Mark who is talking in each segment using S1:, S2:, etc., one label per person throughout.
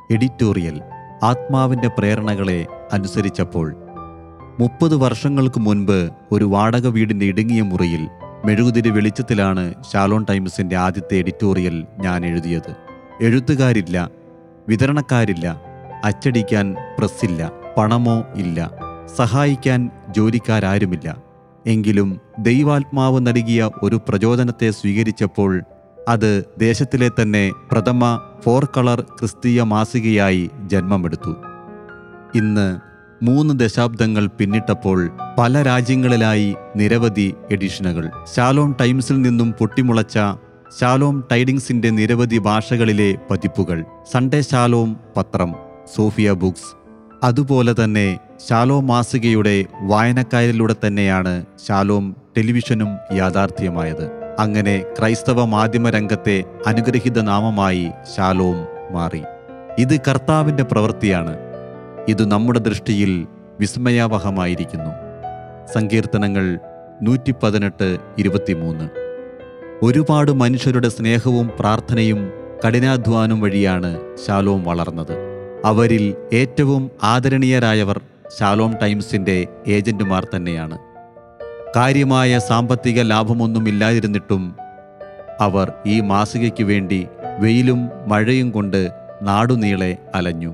S1: editorial ആത്മാവിൻ്റെ പ്രേരണകളെ അനുസരിച്ചപ്പോൾ മുപ്പത് വർഷങ്ങൾക്ക് മുൻപ് ഒരു വാടക വീടിൻ്റെ ഇടുങ്ങിയ മുറിയിൽ മെഴുകുതിരി വെളിച്ചത്തിലാണ് ഷാലോൺ ടൈംസിൻ്റെ ആദ്യത്തെ എഡിറ്റോറിയൽ ഞാൻ എഴുതിയത് എഴുത്തുകാരില്ല വിതരണക്കാരില്ല അച്ചടിക്കാൻ പ്രസ്സില്ല പണമോ ഇല്ല സഹായിക്കാൻ ജോലിക്കാരാരുമില്ല എങ്കിലും ദൈവാത്മാവ് നൽകിയ ഒരു പ്രചോദനത്തെ സ്വീകരിച്ചപ്പോൾ അത് ദേശത്തിലെ തന്നെ പ്രഥമ ഫോർ കളർ ക്രിസ്തീയ മാസികയായി ജന്മമെടുത്തു ഇന്ന് മൂന്ന് ദശാബ്ദങ്ങൾ പിന്നിട്ടപ്പോൾ പല രാജ്യങ്ങളിലായി നിരവധി എഡിഷനുകൾ ഷാലോം ടൈംസിൽ നിന്നും പൊട്ടിമുളച്ച ഷാലോം ടൈഡിങ്സിന്റെ നിരവധി ഭാഷകളിലെ പതിപ്പുകൾ സൺഡേ ഷാലോം പത്രം സോഫിയ ബുക്സ് അതുപോലെ തന്നെ ഷാലോം മാസികയുടെ വായനക്കാരിലൂടെ തന്നെയാണ് ഷാലോം ടെലിവിഷനും യാഥാർത്ഥ്യമായത് അങ്ങനെ ക്രൈസ്തവ മാധ്യമ രംഗത്തെ അനുഗ്രഹീത നാമമായി ഷാലോം മാറി ഇത് കർത്താവിൻ്റെ പ്രവൃത്തിയാണ് ഇത് നമ്മുടെ ദൃഷ്ടിയിൽ വിസ്മയാവഹമായിരിക്കുന്നു സങ്കീർത്തനങ്ങൾ നൂറ്റി പതിനെട്ട് ഇരുപത്തിമൂന്ന് ഒരുപാട് മനുഷ്യരുടെ സ്നേഹവും പ്രാർത്ഥനയും കഠിനാധ്വാനം വഴിയാണ് ശാലോം വളർന്നത് അവരിൽ ഏറ്റവും ആദരണീയരായവർ ശാലോം ടൈംസിൻ്റെ ഏജന്റുമാർ തന്നെയാണ് കാര്യമായ സാമ്പത്തിക ലാഭമൊന്നുമില്ലാതിരുന്നിട്ടും അവർ ഈ മാസികയ്ക്ക് വേണ്ടി വെയിലും മഴയും കൊണ്ട് നാടുനീളെ അലഞ്ഞു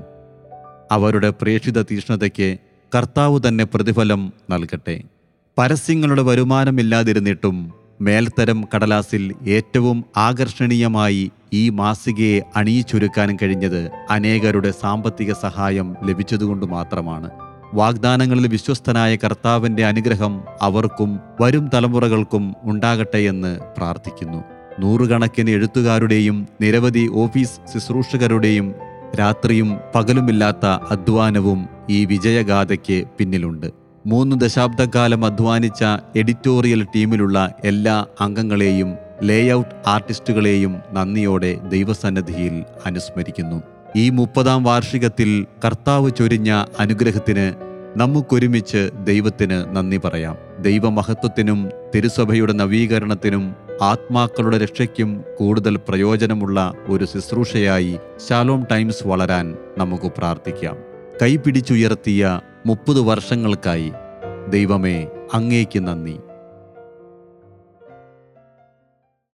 S1: അവരുടെ പ്രേക്ഷിത തീഷ്ണതയ്ക്ക് കർത്താവ് തന്നെ പ്രതിഫലം നൽകട്ടെ പരസ്യങ്ങളുടെ വരുമാനമില്ലാതിരുന്നിട്ടും മേൽത്തരം കടലാസിൽ ഏറ്റവും ആകർഷണീയമായി ഈ മാസികയെ അണിയിച്ചൊരുക്കാൻ കഴിഞ്ഞത് അനേകരുടെ സാമ്പത്തിക സഹായം ലഭിച്ചതുകൊണ്ട് മാത്രമാണ് വാഗ്ദാനങ്ങളിൽ വിശ്വസ്തനായ കർത്താവിൻ്റെ അനുഗ്രഹം അവർക്കും വരും തലമുറകൾക്കും ഉണ്ടാകട്ടെ എന്ന് പ്രാർത്ഥിക്കുന്നു നൂറുകണക്കിന് എഴുത്തുകാരുടെയും നിരവധി ഓഫീസ് ശുശ്രൂഷകരുടെയും രാത്രിയും പകലുമില്ലാത്ത അധ്വാനവും ഈ വിജയഗാഥയ്ക്ക് പിന്നിലുണ്ട് മൂന്ന് ദശാബ്ദക്കാലം അധ്വാനിച്ച എഡിറ്റോറിയൽ ടീമിലുള്ള എല്ലാ അംഗങ്ങളെയും ലേഔട്ട് ആർട്ടിസ്റ്റുകളെയും നന്ദിയോടെ ദൈവസന്നിധിയിൽ അനുസ്മരിക്കുന്നു ഈ മുപ്പതാം വാർഷികത്തിൽ കർത്താവ് ചൊരിഞ്ഞ അനുഗ്രഹത്തിന് നമുക്കൊരുമിച്ച് ദൈവത്തിന് നന്ദി പറയാം ദൈവമഹത്വത്തിനും തിരുസഭയുടെ നവീകരണത്തിനും ആത്മാക്കളുടെ രക്ഷയ്ക്കും കൂടുതൽ പ്രയോജനമുള്ള ഒരു ശുശ്രൂഷയായി ശാലോം ടൈംസ് വളരാൻ നമുക്ക് പ്രാർത്ഥിക്കാം കൈപിടിച്ചുയർത്തിയ മുപ്പത് വർഷങ്ങൾക്കായി ദൈവമേ അങ്ങേക്ക് നന്ദി